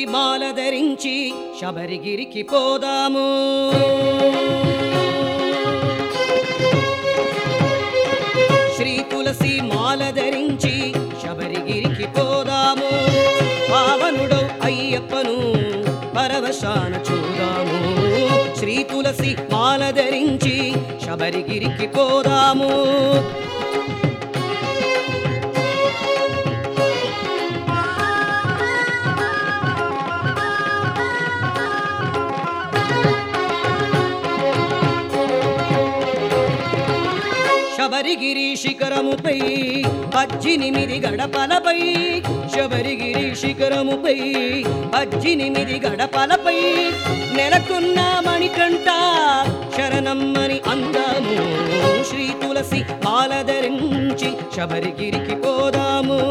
మాల ధరించి శబరిగిరికి పోదాము శ్రీ తులసి మాల ధరించి శబరిగిరికి పోదాము పావనుడు అయ్యప్పను పరవశాన చూదాము శ్రీ తులసి మాల ధరించి శబరిగిరికి పోదాము శబరిగిరి శిఖరముపై పద్దెనిమిది గడపలపై శబరిగిరి శిఖరముపై పద్దెనిమిది గడపలపై నెలకొన్న మణికంఠ శరణమ్మని అందాము శ్రీ తులసి మాల ధరించి శబరిగిరికి పోదాము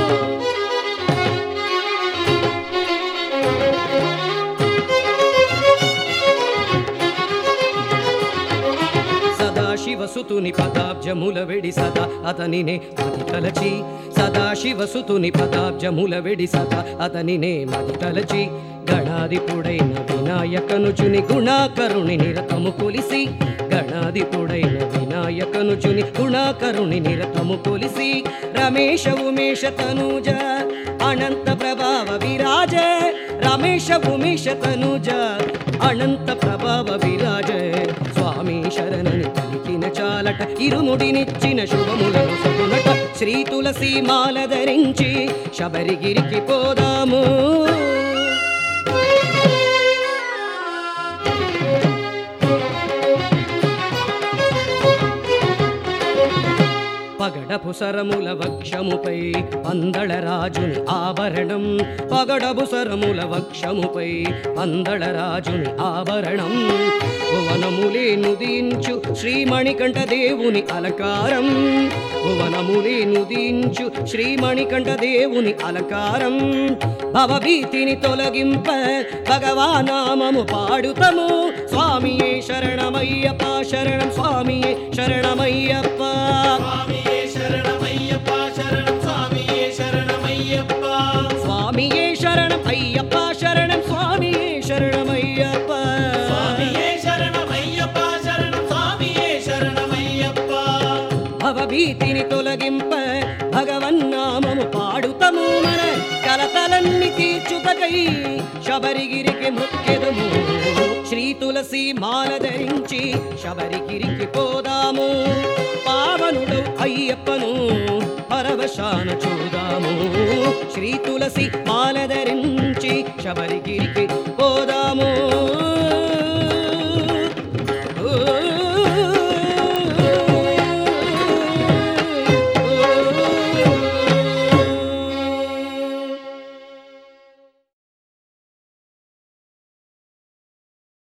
సదాశివసుతుని పదాబ్జముల వెడి సదా అతనినే మది తలచి సదాశివసుతుని పదాబ్జముల వెడి సదా అతనినే మది తలచి గణాధిపుడైన వినాయకనుచుని గుణాకరుణి నిరతము కొలిసి గణాధిపుడైన వినాయకనుచుని గుణాకరుణి నిరతము కొలిసి రమేశ ఉమేష తనూజ అనంత ప్రభావ విరాజ రమేశ ఉమేష తనూజ అనంత ప్రభావ విరాజ స్వామి శరణని పలికిన చాలట ఇరుముడినిచ్చిన శుభములను సగునట శ్రీ తులసి మాల ధరించి శబరిగిరికి పోదాము పగడపు సరముల వక్షముపై పందళ రాజుని ఆభరణం పగడపు సరముల వక్షముపై పందళ రాజుని ఆభరణం భువనములే నుదించు శ్రీమణికంఠ దేవుని అలంకారం భువనములే నుదించు శ్రీమణికంఠ దేవుని అలంకారం భవభీతిని తొలగింప భగవానామము పాడుతము స్వామియే శరణమయ్యప్ప శరణం స్వామియే శరణమయ్యప్ప స్వామియే శరణమయ్యప్ప శరణం స్వామియే శరణమయ్యప్ప స్వామియే శరణం అయ్యప్ప శరణం స్వామియే శరణమయ్యప్ప స్వామియే శరణమయ్యప్ప శరణం స్వామియే శరణమయ్యప్ప భవభీతిని తొలగింప భగవన్నామము పాడుతము మన కలతలన్ని తీర్చుతకై శబరిగిరికి మృక్కెదము శ్రీ తులసి మాల ధరించి శబరిగిరికి పోదాము పావనుడు అయ్యప్పను పరవశాన చూదాము శ్రీ తులసి మాల ధరించి శబరిగిరికి